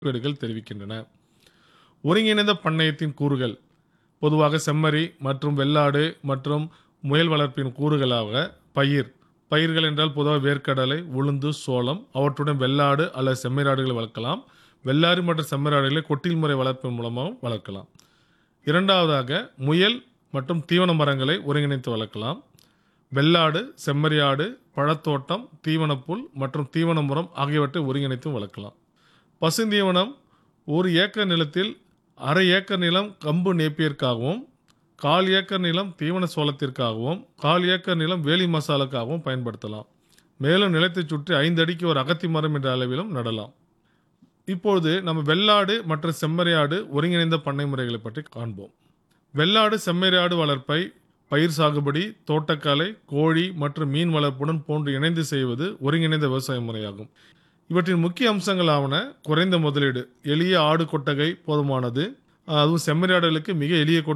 வீடுகள் தெரிவிக்கின்றன ஒருங்கிணைந்த பண்ணையத்தின் கூறுகள் பொதுவாக செம்மறி மற்றும் வெள்ளாடு மற்றும் முயல் வளர்ப்பின் கூறுகளாக பயிர் பயிர்கள் என்றால் பொதுவாக வேர்க்கடலை உளுந்து சோளம் அவற்றுடன் வெள்ளாடு அல்லது செம்மறியாடுகளை வளர்க்கலாம் வெள்ளாடு மற்றும் செம்மறியாடுகளை கொட்டில் முறை வளர்ப்பின் மூலமாகவும் வளர்க்கலாம் இரண்டாவதாக முயல் மற்றும் தீவன மரங்களை ஒருங்கிணைத்து வளர்க்கலாம் வெள்ளாடு செம்மறியாடு பழத்தோட்டம் தீவனப்புல் மற்றும் தீவன மரம் ஆகியவற்றை ஒருங்கிணைத்து வளர்க்கலாம் பசுந்தீவனம் ஒரு ஏக்கர் நிலத்தில் அரை ஏக்கர் நிலம் கம்பு நேப்பியற்காகவும் கால் ஏக்கர் நிலம் தீவன சோளத்திற்காகவும் கால் ஏக்கர் நிலம் வேலி மசாலுக்காகவும் பயன்படுத்தலாம் மேலும் நிலத்தைச் சுற்றி ஐந்து அடிக்கு ஒரு அகத்தி மரம் என்ற அளவிலும் நடலாம் இப்பொழுது நம்ம வெள்ளாடு மற்றும் செம்மறியாடு ஒருங்கிணைந்த பண்ணை முறைகளை பற்றி காண்போம் வெள்ளாடு செம்மறியாடு வளர்ப்பை பயிர் சாகுபடி தோட்டக்கலை கோழி மற்றும் மீன் வளர்ப்புடன் போன்று இணைந்து செய்வது ஒருங்கிணைந்த விவசாய முறையாகும் இவற்றின் முக்கிய அம்சங்களாவன குறைந்த முதலீடு எளிய ஆடு கொட்டகை போதுமானது அதுவும் செம்மறியாடுகளுக்கு மிக எளிய கொட்டகை